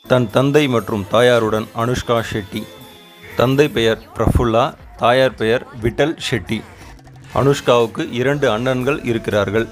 தன் தந்தை மற்றும் தாயாருடன் அனுஷ்கா ஷெட்டி தந்தை பெயர் பிரஃபுல்லா தாயார் பெயர் விட்டல் ஷெட்டி அனுஷ்காவுக்கு இரண்டு அண்ணன்கள் இருக்கிறார்கள்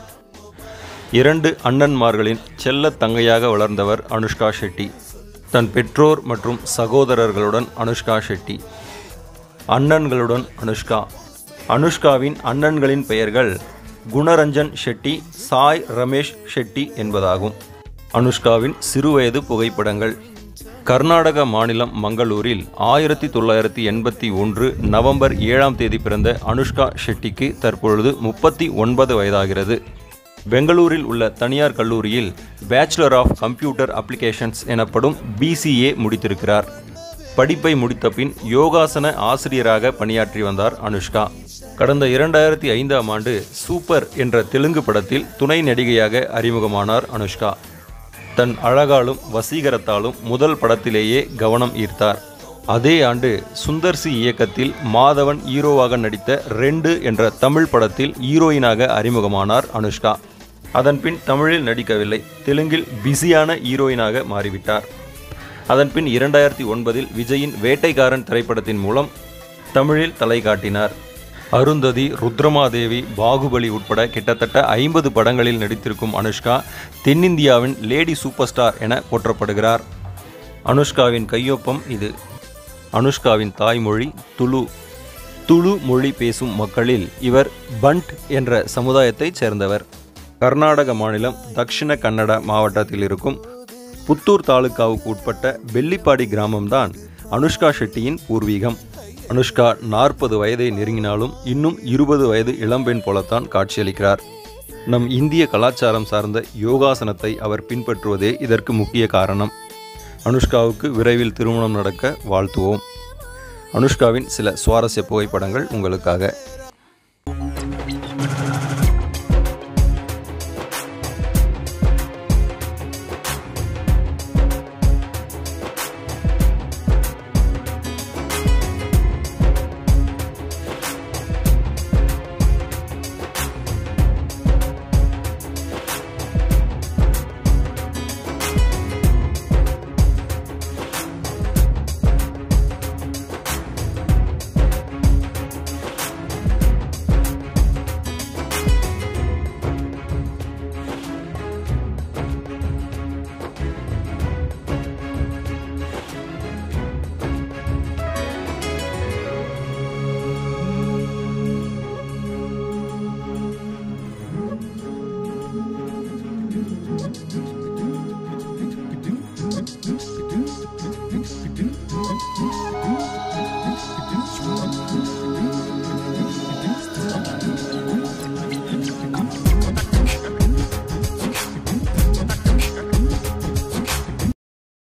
இரண்டு அண்ணன்மார்களின் செல்ல தங்கையாக வளர்ந்தவர் அனுஷ்கா ஷெட்டி தன் பெற்றோர் மற்றும் சகோதரர்களுடன் அனுஷ்கா ஷெட்டி அண்ணன்களுடன் அனுஷ்கா அனுஷ்காவின் அண்ணன்களின் பெயர்கள் குணரஞ்சன் ஷெட்டி சாய் ரமேஷ் ஷெட்டி என்பதாகும் அனுஷ்காவின் சிறுவயது புகைப்படங்கள் கர்நாடக மாநிலம் மங்களூரில் ஆயிரத்தி தொள்ளாயிரத்தி எண்பத்தி ஒன்று நவம்பர் ஏழாம் தேதி பிறந்த அனுஷ்கா ஷெட்டிக்கு தற்பொழுது முப்பத்தி ஒன்பது வயதாகிறது பெங்களூரில் உள்ள தனியார் கல்லூரியில் பேச்சுலர் ஆஃப் கம்ப்யூட்டர் அப்ளிகேஷன்ஸ் எனப்படும் பிசிஏ முடித்திருக்கிறார் படிப்பை முடித்த பின் யோகாசன ஆசிரியராக பணியாற்றி வந்தார் அனுஷ்கா கடந்த இரண்டாயிரத்தி ஐந்தாம் ஆண்டு சூப்பர் என்ற தெலுங்கு படத்தில் துணை நடிகையாக அறிமுகமானார் அனுஷ்கா தன் அழகாலும் வசீகரத்தாலும் முதல் படத்திலேயே கவனம் ஈர்த்தார் அதே ஆண்டு சுந்தர்சி இயக்கத்தில் மாதவன் ஹீரோவாக நடித்த ரெண்டு என்ற தமிழ் படத்தில் ஹீரோயினாக அறிமுகமானார் அனுஷ்கா அதன்பின் தமிழில் நடிக்கவில்லை தெலுங்கில் பிஸியான ஹீரோயினாக மாறிவிட்டார் அதன்பின் இரண்டாயிரத்தி ஒன்பதில் விஜயின் வேட்டைக்காரன் திரைப்படத்தின் மூலம் தமிழில் தலை காட்டினார் அருந்ததி ருத்ரமாதேவி பாகுபலி உட்பட கிட்டத்தட்ட ஐம்பது படங்களில் நடித்திருக்கும் அனுஷ்கா தென்னிந்தியாவின் லேடி சூப்பர் ஸ்டார் என போற்றப்படுகிறார் அனுஷ்காவின் கையொப்பம் இது அனுஷ்காவின் தாய்மொழி துளு துளு மொழி பேசும் மக்களில் இவர் பண்ட் என்ற சமுதாயத்தைச் சேர்ந்தவர் கர்நாடக மாநிலம் தக்ஷிண கன்னட மாவட்டத்தில் இருக்கும் புத்தூர் தாலுகாவுக்கு உட்பட்ட வெள்ளிப்பாடி கிராமம்தான் அனுஷ்கா ஷெட்டியின் பூர்வீகம் அனுஷ்கா நாற்பது வயதை நெருங்கினாலும் இன்னும் இருபது வயது இளம்பெண் போலத்தான் காட்சியளிக்கிறார் நம் இந்திய கலாச்சாரம் சார்ந்த யோகாசனத்தை அவர் பின்பற்றுவதே இதற்கு முக்கிய காரணம் அனுஷ்காவுக்கு விரைவில் திருமணம் நடக்க வாழ்த்துவோம் அனுஷ்காவின் சில சுவாரஸ்ய புகைப்படங்கள் உங்களுக்காக